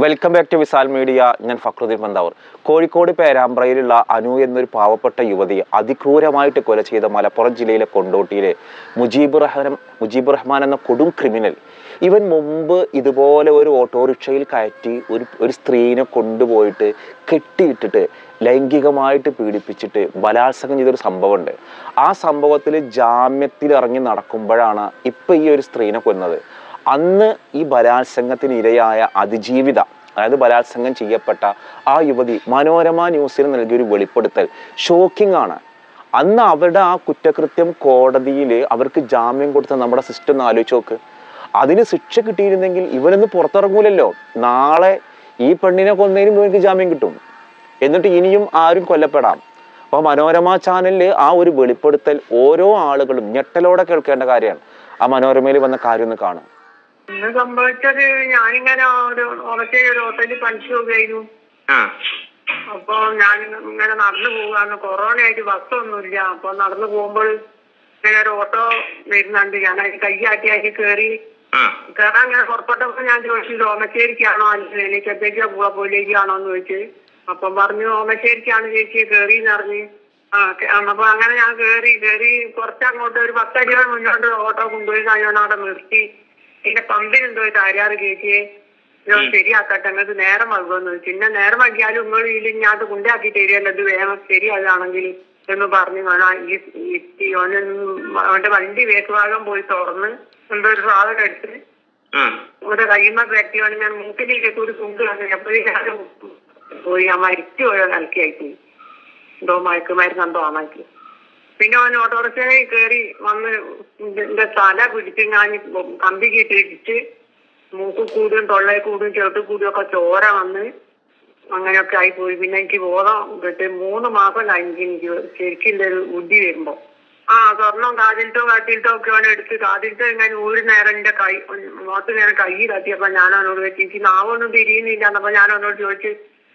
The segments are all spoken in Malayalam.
Welcome back to Visal media ഞാൻ ഫക്രുദ്ദീൻ പന്താവൂർ കോഴിക്കോട് പേരാമ്പ്രയിലുള്ള അനു എന്നൊരു പാവപ്പെട്ട യുവതി അതിക്രൂരമായിട്ട് കൊല ചെയ്ത മലപ്പുറം ജില്ലയിലെ കൊണ്ടോട്ടിയിലെ മുജീബുർ റഹ്മാൻ മുജീബുർ റഹ്മാൻ എന്ന കൊടും ക്രിമിനൽ ഇവൻ മുമ്പ് ഇതുപോലെ ഒരു ഓട്ടോറിക്ഷയിൽ കയറ്റി ഒരു ഒരു സ്ത്രീനെ കൊണ്ടുപോയിട്ട് കെട്ടിയിട്ടിട്ട് ലൈംഗികമായിട്ട് പീഡിപ്പിച്ചിട്ട് ബലാത്സംഗം ചെയ്തൊരു സംഭവമുണ്ട് ആ സംഭവത്തിൽ ജാമ്യത്തിൽ ഇറങ്ങി നടക്കുമ്പോഴാണ് ഇപ്പം ഈ ഒരു സ്ത്രീനെ കൊന്നത് അന്ന് ഈ ബലാത്സംഗത്തിന് ഇരയായ അതിജീവിത അതായത് ബലാത്സംഗം ചെയ്യപ്പെട്ട ആ യുവതി മനോരമ ന്യൂസിന് നൽകിയൊരു വെളിപ്പെടുത്തൽ ഷോക്കിംഗ് ആണ് അന്ന് അവരുടെ ആ കുറ്റകൃത്യം കോടതിയിൽ അവർക്ക് ജാമ്യം കൊടുത്ത നമ്മുടെ സിസ്റ്റം ഒന്ന് ആലോചിച്ച് നോക്ക് അതിന് ശിക്ഷ കിട്ടിയിരുന്നെങ്കിൽ ഇവനൊന്ന് പുറത്തിറങ്ങൂലല്ലോ നാളെ ഈ പെണ്ണിനെ കൊന്നതിനും ഇവർക്ക് ജാമ്യം കിട്ടും എന്നിട്ട് ഇനിയും ആരും കൊല്ലപ്പെടാം അപ്പോൾ മനോരമ ചാനലിൽ ആ ഒരു വെളിപ്പെടുത്തൽ ഓരോ ആളുകളും ഞെട്ടലോടെ കേൾക്കേണ്ട കാര്യമാണ് ആ മനോരമയിൽ വന്ന കാര്യം ഒന്ന് കാണും ഇന്ന് സംഭവിച്ചത് ഞാനിങ്ങനെ ഒരു ഉറച്ച ഒരു ഹോട്ടലിൽ പണിക്ക് പോകുകയായിരുന്നു ആ അപ്പൊ ഞാൻ ഇങ്ങനെ നടന്നു പോവാന്ന് കൊറോണ ആയിട്ട് ബസ്സൊന്നുമില്ല അപ്പൊ നടന്നു പോകുമ്പോൾ ഇങ്ങനെ ഒരു ഓട്ടോ വരുന്നുണ്ട് ഞാൻ അതിന് കൈയാട്ടിയാക്കി കയറി ആ കയറാൻ ഇങ്ങനെ പുറപ്പെട്ടപ്പോ ഞാൻ ചോദിച്ചു ഓമശ്ശേരിക്കാണോ അല്ലെങ്കിൽ ചെത്തേക്കോ പൂളപ്പോലേക്കാണോ എന്ന് ചോദിച്ചു അപ്പം പറഞ്ഞു ഓമശ്ശേരിക്കാണ് ചേച്ചി കയറി എന്നറിഞ്ഞ് ആ കെ- അപ്പൊ അങ്ങനെ ഞാൻ കയറി കയറി കുറച്ചങ്ങോട്ട് ഒരു പത്തടിയോളം മുന്നോട്ട് ഓട്ടോ കൊണ്ടുപോയി ഞാൻ അവിടെ നിർത്തി പിന്നെ പമ്പിനെന്തോ തരാറ് ചേച്ചിയെ ഞാൻ ശരിയാക്കട്ടെ നിങ്ങൾക്ക് നേരം വൈകുമെന്ന് പിന്നെ നേരം വൈകിയാലും നിങ്ങൾ ഇതിങ്ങാട്ട് കൊണ്ടാക്കി തരികയല്ലോ ഇത് വേണം ശരിയാണെങ്കിൽ എന്ന് പറഞ്ഞു വേണം ഈ ഓന് അവന്റെ വണ്ടി വേക്ക് ഭാഗം പോയി തുറന്ന് എന്തോ ഒരു സാധനം എടുത്ത് ആ ഒരു കയ്യുമ്മ പറ്റിയോണ്ട് ഞാൻ മൂക്കിലേക്ക് കൂടി കൊണ്ടു വന്നപ്പോഴേക്കും പോയി ആ മരിച്ചു പോയോ നൽകിയായിട്ട് എന്തോ മയക്കുമരുന്ന് എന്തോ ആണാക്കി പിന്നെ അവൻ ഓട്ടോറിക്ഷയിൽ കയറി വന്ന് എന്റെ തല പിടിച്ച് ഞാൻ കമ്പി കീട്ടി ഇടിച്ച് മൂക്ക് കൂടും തൊള്ളയിൽ കൂടും ചെറുത്ത് കൂടും ഒക്കെ ചോര വന്ന് അങ്ങനെയൊക്കെ ആയി പോയി പിന്നെ എനിക്ക് ബോധം കിട്ടി മൂന്ന് മാസം കഴിഞ്ഞ് എനിക്ക് ശരിക്കും ഒരു ബുദ്ധി വരുമ്പോ ആ സ്വർണം കാതിലത്തോ കാട്ടിലത്തോ ഒക്കെ അവൻ എടുത്ത് കാതിലത്തോ ഇങ്ങനെ ഒരു നേരം എന്റെ കൈ മുഖത്ത് നേരം കൈ തട്ടിയപ്പോ ഞാൻ അവനോട് വെച്ച് എനിക്ക് നാവൊന്നും തിരിയുന്നില്ല എന്നപ്പോ ഞാൻ അവനോട് ചോദിച്ചു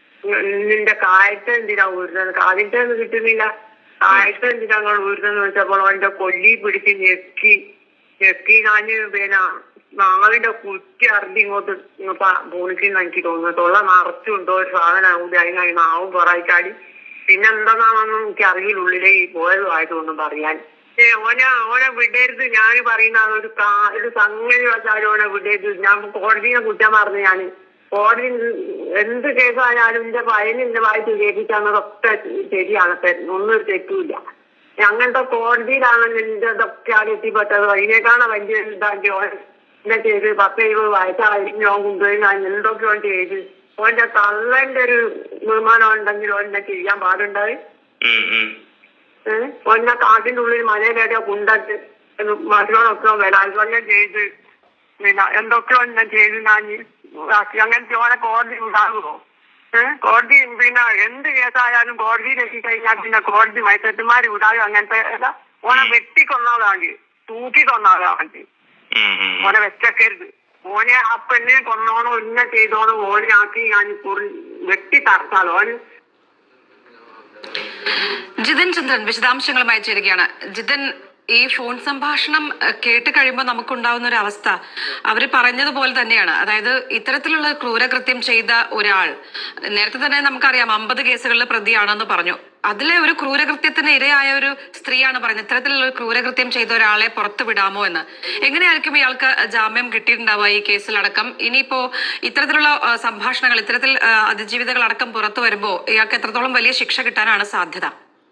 നിന്റെ കായത്തെ എന്തിനാ ഊരുന്നത് കാതിലത്തെ ഒന്നും കിട്ടുന്നില്ല കായത്തെ എന്തിനാ നിങ്ങൾ ഊരുന്നത് വെച്ചപ്പോൾ അവന്റെ കൊല്ലി പിടിച്ച് ഞെക്കി ഞെക്കി ഞാന് പിന്നെ നാവിന്റെ കുറ്റി അറിഞ്ഞ് ഇങ്ങോട്ട് പൂണിക്കുന്ന എനിക്ക് തോന്നുന്നു തൊള്ള നിറച്ചുണ്ടോ ഒരു സാധനം കൂടി അതിനായി നാവും പുറയിച്ചാടി പിന്നെ എന്താണെന്നൊന്നും എനിക്ക് അറിയില്ല ഉള്ളിലേക്ക് പോയതും ആയതൊന്നും പറയാൻ ഏ, ഓനെ ഓനെ വിടരുത് ഞാൻ പറയുന്ന ഒരു കാ- ഒരു സംഗതി വെച്ചാലും ഓനെ വിടരുത് ഞാൻ കോടതിയെ കുറ്റം പറഞ്ഞു ഞാൻ കോടതി എന്ത് കേസായാലും എന്റെ പയ്യന് എന്റെ വായിച്ച് കേൾപ്പിക്കാന്നതൊക്കെ ശരിയാണ് തെ- ഒന്നും ഒരു തെറ്റുമില്ല അങ്ങനത്തെ കോടതിയിലാണ് എന്റെ ഇതൊക്കെ ആണ് എത്തിപ്പെട്ടത് അതിനേക്കാണ് വലിയ ഇതാക്കി ഓൻ എന്നെ ചെയ്ത് പത്ത് എഴുപത് വയസ്സായിരുന്നു ഞാൻ കൊണ്ടുപോയി ഞാൻ എന്തൊക്കെ ഓൻ ചെയ്ത് ഓന്റെ തള്ളന്റെ ഒരു ബഹുമാനം ഉണ്ടെങ്കിൽ ഓനെ ചെയ്യാൻ പാടുണ്ടായി ഉം, ഉം. ഏഹ് ഓനെ കാട്ടിന്റെ ഉള്ളിൽ മലയിലേടെ കൊണ്ടിട്ട് മറ്റുള്ളതൊക്കെ ബലാത്സംഗം ചെയ്ത് പിന്നെ എന്തൊക്കെ ഒന്നെ ചെയ്ത് ഞാൻ ആക്കി. അങ്ങനത്തെ ഓനെ കോടതി ഉണ്ടാകുമോ ഏഹ് കോടതി പിന്നെ എന്ത് കേസായാലും കോടതിയിൽ എത്തിക്കഴിഞ്ഞാൽ പിന്നെ കോടതി മൈസെട്ടുമാര് ഉണ്ടാകും അങ്ങനത്തെ അല്ല ഓനെ വെട്ടിക്കൊന്നതാണ് തൂക്കി കൊന്നതാണ് ഉം, ഉം. ഓനെ വെച്ചക്കരുത് ഓനെ ആ പെണ്ണിനെ കൊന്നോണോ ഇന്ന ചെയ്തോണോ ഓനെ ആക്കി ഞാൻ കുറി വെട്ടി തറച്ചാലോ ഓന് ജിതൻ ചന്ദ്രൻ വിശദാംശങ്ങളുമായി ചേരുകയാണ് ജിതൻ ഈ ഫോൺ സംഭാഷണം ഏഹ്, കേട്ട് കഴിയുമ്പോൾ നമുക്കുണ്ടാവുന്ന ഒരു അവസ്ഥ അവര് പറഞ്ഞതുപോലെ തന്നെയാണ് അതായത് ഇത്തരത്തിലുള്ള ക്രൂരകൃത്യം ചെയ്ത ഒരാൾ നേരത്തെ തന്നെ നമുക്കറിയാം അമ്പത് കേസുകളിൽ പ്രതിയാണെന്ന് പറഞ്ഞു അതിലെ ഒരു ക്രൂരകൃത്യത്തിന് ഇരയായ ഒരു സ്ത്രീയാണ് പറയുന്നത് ഇത്തരത്തിലുള്ള ഒരു ക്രൂരകൃത്യം ചെയ്ത ഒരാളെ പുറത്തു വിടാമോ എന്ന് എങ്ങനെയായിരിക്കും ഇയാൾക്ക് ജാമ്യം കിട്ടിയിട്ടുണ്ടാവുക ഈ കേസിലടക്കം ഇനിയിപ്പോ ഇത്തരത്തിലുള്ള ആ, സംഭാഷണങ്ങൾ ഇത്തരത്തിൽ ആ, അതിജീവിതകൾ അടക്കം പുറത്തു വരുമ്പോൾ ഇയാൾക്ക് എത്രത്തോളം വലിയ ശിക്ഷ കിട്ടാനാണ് സാധ്യത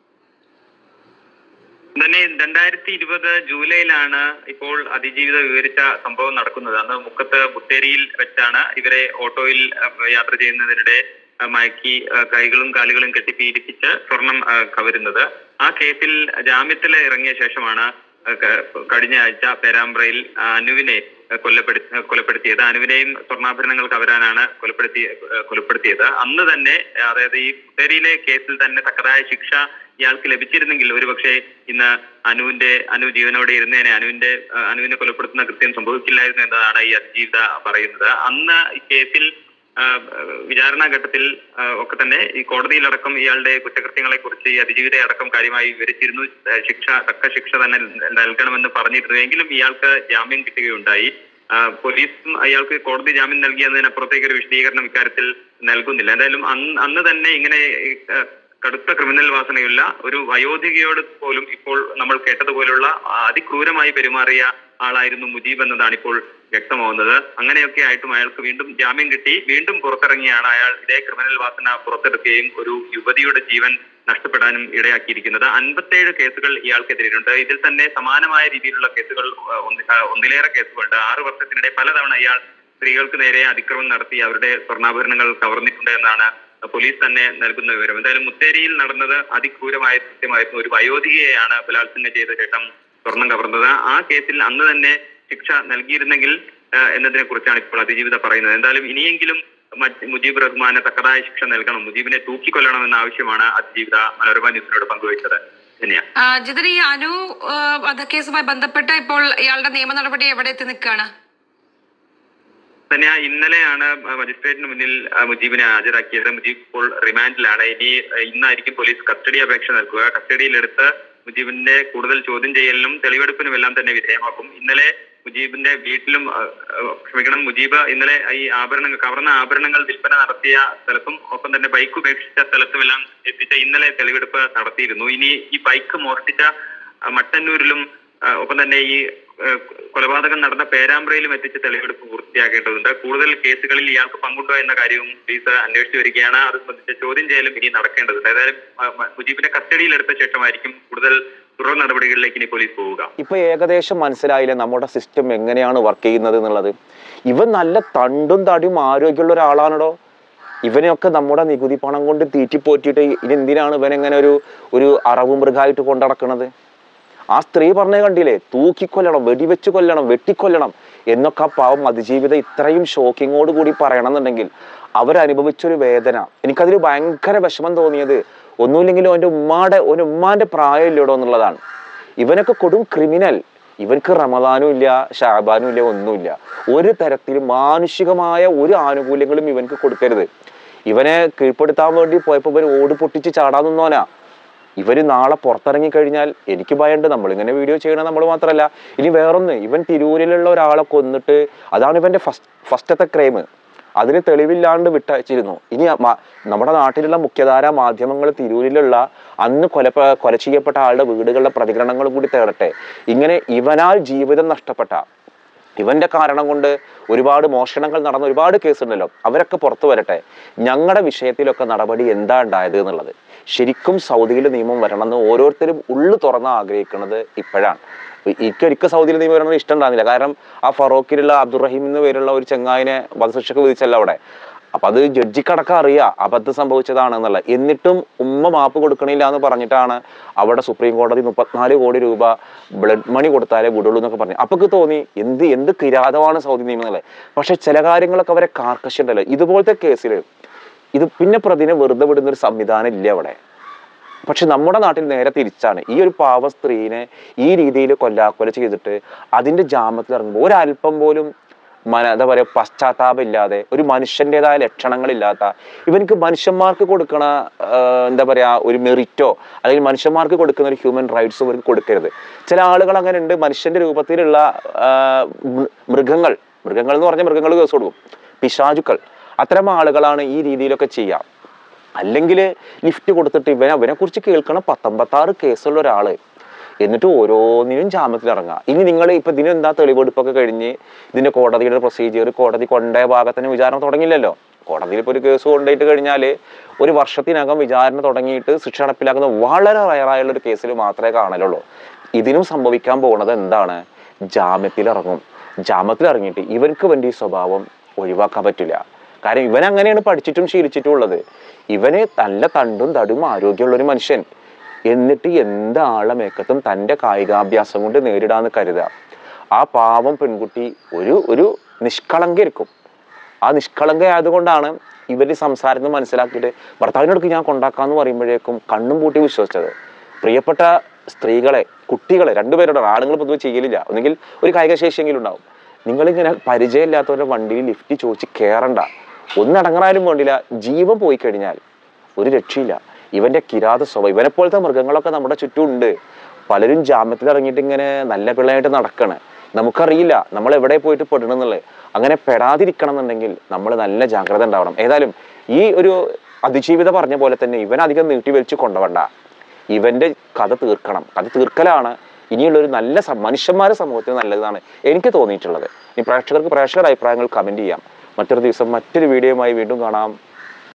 തന്നെ രണ്ടായിരത്തി ഇരുപത് ജൂലൈയിലാണ് ഇപ്പോൾ അതിജീവിത വിവരിച്ച സംഭവം നടക്കുന്നത് അന്ന് മുക്കത്ത് ബുത്തേരിയിൽ വെച്ചാണ് ഇവരെ ഓട്ടോയിൽ അഹ്, യാത്ര ചെയ്യുന്നതിനിടെ അഹ്, മയക്കി അഹ്, കൈകളും കാലുകളും കെട്ടി പീഡിപ്പിച്ച് സ്വർണം അഹ്, കവരുന്നത് ആ കേസിൽ ജാമ്യത്തിൽ ഇറങ്ങിയ ശേഷമാണ് അഹ്, ക- കഴിഞ്ഞ ആഴ്ച പേരാമ്പ്രയിൽ അനുവിനെ അഹ്, കൊല്ലപ്പെടുത്തി അഹ്, കൊലപ്പെടുത്തിയത് അനുവിനെയും സ്വർണ്ണാഭരണങ്ങൾ കവരാനാണ് കൊലപ്പെടുത്തി അഹ്, കൊലപ്പെടുത്തിയത് അന്ന് തന്നെ അഹ്, അതായത് ഈ ബുത്തേരിയിലെ കേസിൽ തന്നെ തക്കതായ ശിക്ഷ ഇയാൾക്ക് ലഭിച്ചിരുന്നെങ്കിൽ ഒരുപക്ഷെ ഇന്ന് അനുവിന്റെ അനു ജീവനോടെ ഇരുന്നേനെ അനുവിന്റെ ആ, അനുവിനെ കൊലപ്പെടുത്തുന്ന കൃത്യം സംഭവിക്കില്ലായിരുന്നു എന്നതാണ് ഈ അതിജീവിത പറയുന്നത് അന്ന് ഈ കേസിൽ ആ, വിചാരണാ ഘട്ടത്തിൽ ആ, ഒക്കെ തന്നെ ഈ കോടതിയിലടക്കം ഇയാളുടെ കുറ്റകൃത്യങ്ങളെ കുറിച്ച് ഈ അതിജീവിതയെ അടക്കം കാര്യമായി വിവരിച്ചിരുന്നു ആ, ശിക്ഷ തക്ക ശിക്ഷ തന്നെ നൽകണമെന്ന് പറഞ്ഞിരുന്നു എങ്കിലും ഇയാൾക്ക് ജാമ്യം കിട്ടുകയുണ്ടായി ആ, പോലീസും അയാൾക്ക് കോടതി ജാമ്യം നൽകിയതിനപ്പുറത്തേക്ക് ഒരു വിശദീകരണം ഇക്കാര്യത്തിൽ നൽകുന്നില്ല എന്തായാലും അന്ന് അന്ന് തന്നെ ഇങ്ങനെ ഈ, ആ, കടുത്ത ക്രിമിനൽ വാസനയുള്ള ഒരു വയോധികയോട് പോലും ഇപ്പോൾ നമ്മൾ കേട്ടതുപോലുള്ള ആ, അതിക്രൂരമായി പെരുമാറിയ ആളായിരുന്നു മുജീബ് എന്നതാണ് ഇപ്പോൾ വ്യക്തമാവുന്നത് അങ്ങനെയൊക്കെ ആയിട്ടും അയാൾക്ക് വീണ്ടും ജാമ്യം കിട്ടി വീണ്ടും പുറത്തിറങ്ങിയാണ് അയാൾ ഇതേ ക്രിമിനൽ വാസന പുറത്തെടുക്കുകയും ഒരു യുവതിയുടെ ജീവൻ നഷ്ടപ്പെടാനും ഇടയാക്കിയിരിക്കുന്നത് അൻപത്തേഴ് കേസുകൾ ഇയാൾക്കെതിരെയുണ്ട് ഇതിൽ തന്നെ സമാനമായ രീതിയിലുള്ള കേസുകൾ ആ, ഒന്ന്- ആ, ഒന്നിലേറെ കേസുകളുണ്ട് ആറ് വർഷത്തിനിടെ പലതവണ ഇയാൾ സ്ത്രീകൾക്ക് നേരെ അതിക്രമം നടത്തി അവരുടെ സ്വർണ്ണാഭരണങ്ങൾ കവർന്നിട്ടുണ്ട് എന്നാണ് പോലീസ് തന്നെ നൽകുന്ന വിവരം എന്തായാലും മുത്തേരിയിൽ നടന്നത് അതിക്രൂരമായ കൃത്യമായിരുന്നു ഒരു വയോധികയെയാണ് ബലാത്സംഗം ചെയ്ത ശേഷം സ്വർണം കവർന്നത് ആ കേസിൽ അന്ന് തന്നെ ശിക്ഷ നൽകിയിരുന്നെങ്കിൽ ആ, എന്നതിനെ കുറിച്ചാണ് ഇപ്പോൾ അതിജീവിത പറയുന്നത് എന്തായാലും ഇനിയെങ്കിലും മറ്റ് മുജീബ് റഹ്മാന് തക്കതായ ശിക്ഷ നൽകണം മുജീബിനെ തൂക്കിക്കൊല്ലണമെന്ന ആവശ്യമാണ് അതിജീവിത മനോരമ ന്യൂസിനോട് പങ്കുവച്ചത് തന്നെയാണ് ആ, ജിതിൻ ഈ അനു ആ, വധക്കേസുമായി ബന്ധപ്പെട്ട് ഇപ്പോൾ ഇയാളുടെ നിയമ നടപടി എവിടെ എത്തി നിൽക്കുകയാണ് തന്നെ ഇന്നലെയാണ് മജിസ്ട്രേറ്റിന് മുന്നിൽ ആ, മുജീബിനെ ഹാജരാക്കിയത് മുജീബ് ഇപ്പോൾ റിമാൻഡിലാണ് ഇനി ആ, ഇന്നായിരിക്കും പോലീസ് കസ്റ്റഡി അപേക്ഷ നൽകുക കസ്റ്റഡിയിലെടുത്ത് മുജീബിന്റെ കൂടുതൽ ചോദ്യം ചെയ്യലിനും തെളിവെടുപ്പിനും എല്ലാം തന്നെ വിധേയമാക്കും ഇന്നലെ മുജീബിന്റെ വീട്ടിലും ആ, ആ, ക്ഷമിക്കണം മുജീബ് ഇന്നലെ ഈ ആഭരണങ്ങൾ കവർന്ന ആഭരണങ്ങൾ വിൽപ്പന നടത്തിയ സ്ഥലത്തും ഒപ്പം തന്നെ ബൈക്ക് ഉപേക്ഷിച്ച സ്ഥലത്തുമെല്ലാം എത്തിച്ച ഇന്നലെ തെളിവെടുപ്പ് നടത്തിയിരുന്നു ഇനി ഈ ബൈക്ക് മോഷ്ടിച്ച ആ, മട്ടന്നൂരിലും ആ, ഒപ്പം തന്നെ ഈ ആ, കൊലപാതകം നടന്ന പേരാമ്പ്രയിലും എത്തിച്ച് തെളിവെടുപ്പ് പൂർത്തിയാക്കേണ്ടതുണ്ട് കൂടുതൽ കേസുകളിൽ ഇയാൾക്ക് പങ്കുണ്ടോ എന്ന കാര്യവും പോലീസ് അന്വേഷിച്ചു വരികയാണ് അത് സംബന്ധിച്ച ചോദ്യം ചെയ്യലും ഇനി നടക്കേണ്ടതുണ്ട് ഏതായാലും ആ, മ- മുജീബിനെ കസ്റ്റഡിയിലെടുത്ത ശേഷമായിരിക്കും കൂടുതൽ തുടർ നടപടികളിലേക്ക് ഇനി പോലീസ് പോവുക ഇപ്പൊ ഏകദേശം മനസ്സിലായില്ലേ നമ്മുടെ സിസ്റ്റം എങ്ങനെയാണ് വർക്ക് ചെയ്യുന്നത് എന്നുള്ളത് ഇവൻ നല്ല തണ്ടും തടിയും ആരോഗ്യമുള്ള ഒരാളാണോ ഇവനെയൊക്കെ നമ്മുടെ നികുതി പണം കൊണ്ട് തീറ്റിപ്പോറ്റിയിട്ട് ഇനി എന്തിനാണ് ഇവൻ ഇങ്ങനെ ഒരു ഒരു അറവ് മൃഗമായിട്ട് കൊണ്ടടക്കണത് ആ സ്ത്രീ പറഞ്ഞ കണ്ടില്ലേ തൂക്കിക്കൊല്ലണം വെടിവെച്ച് കൊല്ലണം വെട്ടിക്കൊല്ലണം എന്നൊക്കെ ആ പാവം അതിജീവിതം ഇത്രയും ഷോക്കിങ്ങോട് കൂടി പറയണമെന്നുണ്ടെങ്കിൽ അവരനുഭവിച്ചൊരു വേദന എനിക്കതിൽ ഭയങ്കര വിഷമം തോന്നിയത് ഒന്നുമില്ലെങ്കിലും എൻ്റെ ഉമ്മാടെ ഒരു ഉമ്മാന്റെ പ്രായം ഇല്ലടോ എന്നുള്ളതാണ് ഇവനൊക്കെ കൊടും ക്രിമിനൽ ഇവർക്ക് റമദാനും ഇല്ല ഷാബാനും ഇല്ല ഒന്നുമില്ല ഒരു തരത്തിലും മാനുഷികമായ ഒരു ആനുകൂല്യങ്ങളും ഇവനക്ക് കൊടുക്കരുത് ഇവനെ കീഴ്പ്പെടുത്താൻ വേണ്ടി പോയപ്പോൾ ഇവൻ ഓട് പൊട്ടിച്ച് ചാടാൻ നിന്നോനാ ഇവര് നാളെ പുറത്തിറങ്ങി കഴിഞ്ഞാൽ എനിക്ക് ഭയമുണ്ട് നമ്മളിങ്ങനെ വീഡിയോ ചെയ്യണ നമ്മൾ മാത്രമല്ല ഇനി വേറൊന്ന് ഇവൻ തിരൂരിലുള്ള ഒരാളെ കൊന്നിട്ട് അതാണ് ഇവന്റെ ഫസ്റ്റ് ഫസ്റ്റത്തെ ക്രൈം അതിന് തെളിവില്ലാണ്ട് വിട്ടയച്ചിരുന്നു ഇനി മ- നമ്മുടെ നാട്ടിലുള്ള മുഖ്യധാര മാധ്യമങ്ങൾ തിരൂരിലുള്ള അന്ന് കൊല കൊല ചെയ്യപ്പെട്ട ആളുടെ വീടുകളുടെ പ്രതികരണങ്ങൾ കൂടി തേടട്ടെ ഇങ്ങനെ ഇവനാൽ ജീവിതം നഷ്ടപ്പെട്ട ഇവന്റെ കാരണം കൊണ്ട് ഒരുപാട് മോഷണങ്ങൾ നടന്ന ഒരുപാട് കേസുണ്ടല്ലോ അവരൊക്കെ പുറത്തു വരട്ടെ ഞങ്ങളുടെ വിഷയത്തിലൊക്കെ നടപടി എന്താ ഉണ്ടായത് എന്നുള്ളത് ശരിക്കും സൗദിയിലെ നിയമം വരണമെന്ന് ഓരോരുത്തരും ഉള്ളു തുറന്ന് ആഗ്രഹിക്കുന്നത് ഇപ്പോഴാണ് എനിക്കൊരിക്കൽ സൗദിയിലെ നിയമം വരണമെന്ന് ഇഷ്ടം ഉണ്ടാകുന്നില്ല കാരണം ആ ഫറോക്കിലുള്ള അബ്ദുറഹീം എന്ന് പേരുള്ള ഒരു ചെങ്ങായിനെ വധശിക്ഷക്ക് വിധിച്ചല്ല അവിടെ അപ്പൊ അത് ജഡ്ജിക്കടക്കം അറിയാം അബദ്ധം സംഭവിച്ചതാണ് എന്നിട്ടും ഉമ്മ മാപ്പ് കൊടുക്കണില്ല എന്ന് പറഞ്ഞിട്ടാണ് അവിടെ സുപ്രീം കോടതി മുപ്പത്തിനാല് കോടി രൂപ ബ്ലഡ് മണി കൊടുത്താലേ വിടുള്ളൂ എന്നൊക്കെ പറഞ്ഞു അപ്പൊക്ക് തോന്നി എന്ത് എന്ത് കിരാതമാണ് സൗദി നിയമം എന്നുള്ളത് പക്ഷെ ചില കാര്യങ്ങളൊക്കെ അവരെ കാർക്കശുണ്ടല്ലോ ഇതുപോലത്തെ കേസിൽ ഇത് പിന്നെ പ്രതിനെ വെറുതെ വിടുന്ന ഒരു സംവിധാനം ഇല്ല അവിടെ പക്ഷെ നമ്മുടെ നാട്ടിൽ നേരെ തിരിച്ചാണ് ഈ ഒരു പാവ സ്ത്രീനെ ഈ രീതിയിൽ കൊല്ലാക്കൊല ചെയ്തിട്ട് അതിന്റെ ജാമ്യത്തിൽ ഇറങ്ങുമ്പോൾ ഒരല്പം പോലും മന എന്താ പറയുക പശ്ചാത്താപം ഇല്ലാതെ ഒരു മനുഷ്യൻ്റെതായ ലക്ഷണങ്ങളില്ലാത്ത ഇവർക്ക് മനുഷ്യന്മാർക്ക് കൊടുക്കണ ആ, എന്താ പറയാ ഒരു മെറിറ്റോ അല്ലെങ്കിൽ മനുഷ്യന്മാർക്ക് കൊടുക്കുന്ന ഒരു ഹ്യൂമൻ റൈറ്റ്സ് ഇവർക്ക് കൊടുക്കരുത് ചില ആളുകൾ അങ്ങനെ ഉണ്ട് മനുഷ്യന്റെ രൂപത്തിലുള്ള ആ, മൃ- മൃഗങ്ങൾ മൃഗങ്ങൾ എന്ന് പറഞ്ഞാൽ മൃഗങ്ങൾ കേസ് കൊടുക്കും പിശാചുക്കൾ അത്തരം ആളുകളാണ് ഈ രീതിയിലൊക്കെ ചെയ്യുക അല്ലെങ്കിൽ ലിഫ്റ്റ് കൊടുത്തിട്ട് ഇവൻ അവനെ കുറിച്ച് കേൾക്കണ പത്തൊമ്പത്താറ് കേസുള്ള ഒരാള് എന്നിട്ട് ഓരോന്നിനും ജാമ്യത്തിൽ ഇറങ്ങുക ഇനി നിങ്ങൾ ഇപ്പൊ ഇതിന് എന്താ തെളിവെടുപ്പൊക്കെ കഴിഞ്ഞ് ഇതിന്റെ കോടതിയുടെ പ്രൊസീജിയർ കോടതി കൊണ്ടേ ഭാഗത്തിന് വിചാരണ തുടങ്ങിയില്ലല്ലോ കോടതിയിൽ ഇപ്പോൾ ഒരു കേസ് കൊണ്ടുപോയിട്ട് കഴിഞ്ഞാൽ ഒരു വർഷത്തിനകം വിചാരണ തുടങ്ങിയിട്ട് ശിക്ഷ നടപ്പിലാക്കുന്ന വളരെ റയറായുള്ള ഒരു കേസിൽ മാത്രമേ കാണലുള്ളൂ ഇതിനും സംഭവിക്കാൻ പോകുന്നത് എന്താണ് ജാമ്യത്തിൽ ഇറങ്ങും ജാമ്യത്തിൽ ഇറങ്ങിയിട്ട് ഇവർക്ക് വേണ്ടി ഈ സ്വഭാവം ഒഴിവാക്കാൻ പറ്റില്ല കാരണം ഇവൻ അങ്ങനെയാണ് പഠിച്ചിട്ടും ശീലിച്ചിട്ടും ഉള്ളത് ഇവന് നല്ല തണ്ടും തടും ആരോഗ്യമുള്ള ഒരു മനുഷ്യൻ എന്നിട്ട് എന്താളെ മേക്കത്തും തൻ്റെ കായികാഭ്യാസം കൊണ്ട് നേരിടാന്ന് കരുതുക ആ പാവം പെൺകുട്ടി ഒരു ഒരു നിഷ്കളങ്കയിരിക്കും ആ നിഷ്കളങ്കയായതുകൊണ്ടാണ് ഇവര് സംസാരത്തിൽ നിന്ന് മനസ്സിലാക്കിയിട്ട് ഭർത്താവിനടുക്ക് ഞാൻ കൊണ്ടാക്കാന്ന് പറയുമ്പോഴേക്കും കണ്ണും പൂട്ടി വിശ്വസിച്ചത് പ്രിയപ്പെട്ട സ്ത്രീകളെ കുട്ടികളെ രണ്ടുപേരുടെ ആണുങ്ങൾ പൊതുവെ ചെയ്യലില്ല ഒന്നെങ്കിൽ ഒരു കായിക ശേഷിയെങ്കിലും ഉണ്ടാവും നിങ്ങളിങ്ങനെ പരിചയമില്ലാത്തവരുടെ വണ്ടിയിൽ ലിഫ്റ്റ് ചോദിച്ച് കയറണ്ട ഒന്നടങ്ങറായാലും വേണ്ടില്ല ജീവൻ പോയി കഴിഞ്ഞാൽ ഒരു രക്ഷയില്ല ഇവന്റെ കിരാത സ്വഭാവം ഇവനെ പോലത്തെ മൃഗങ്ങളൊക്കെ നമ്മുടെ ചുറ്റും ഉണ്ട് പലരും ജാമ്യത്തിൽ ഇറങ്ങിയിട്ട് ഇങ്ങനെ നല്ല പിള്ളയായിട്ട് നടക്കണ് നമുക്കറിയില്ല നമ്മൾ എവിടെ പോയിട്ട് പെടണം എന്നുള്ളത് അങ്ങനെ പെടാതിരിക്കണം എന്നുണ്ടെങ്കിൽ നമ്മൾ നല്ല ജാഗ്രത ഉണ്ടാവണം ഏതായാലും ഈ ഒരു അതിജീവിത പറഞ്ഞ പോലെ തന്നെ ഇവൻ അധികം നീട്ടി വലിച്ചു കൊണ്ടുപോണ്ട ഇവന്റെ കഥ തീർക്കണം കഥ തീർക്കലാണ് ഇനിയുള്ളൊരു നല്ല സം- മനുഷ്യന്മാരുടെ സമൂഹത്തിന് നല്ലതാണ് എനിക്ക് തോന്നിയിട്ടുള്ളത് ഇനി പ്രേക്ഷകർക്ക് പ്രേക്ഷകരുടെ അഭിപ്രായങ്ങൾ കമന്റ് ചെയ്യാം മറ്റൊരു ദിവസം മറ്റൊരു വീഡിയോയുമായി വീണ്ടും കാണാം